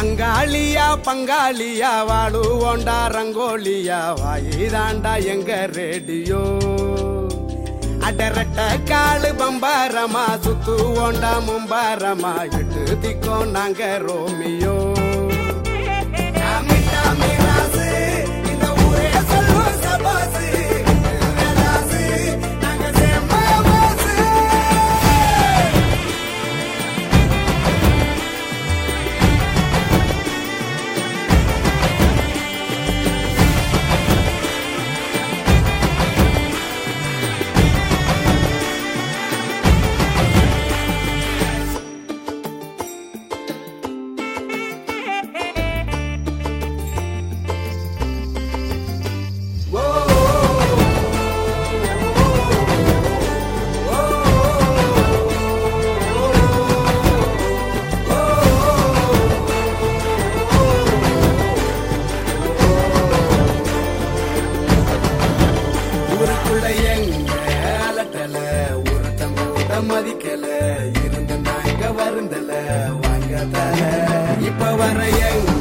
அங்காளியா பங்காளியா வாழுவோண்டா ரங்கோலியா வாயிதாண்டா எங்க ரேடியோ அடரட்ட காலு பம்பாரமா சுத்துவோண்டா மும்பாரமா எட்டு திக்கோ நாங்க ரோமியோ டாமி டாமி ராசு, இந்த ஊரே சொல்லும் சபாசு. ராசு, நாங்க செம்ம மாசு. ஊருக்குள்ள எங்க அலட்டல ஒருத்தங்க கூட மதிக்கல இருந்த நாங்க வருந்தல வாங்க தல இப்ப வர எங்க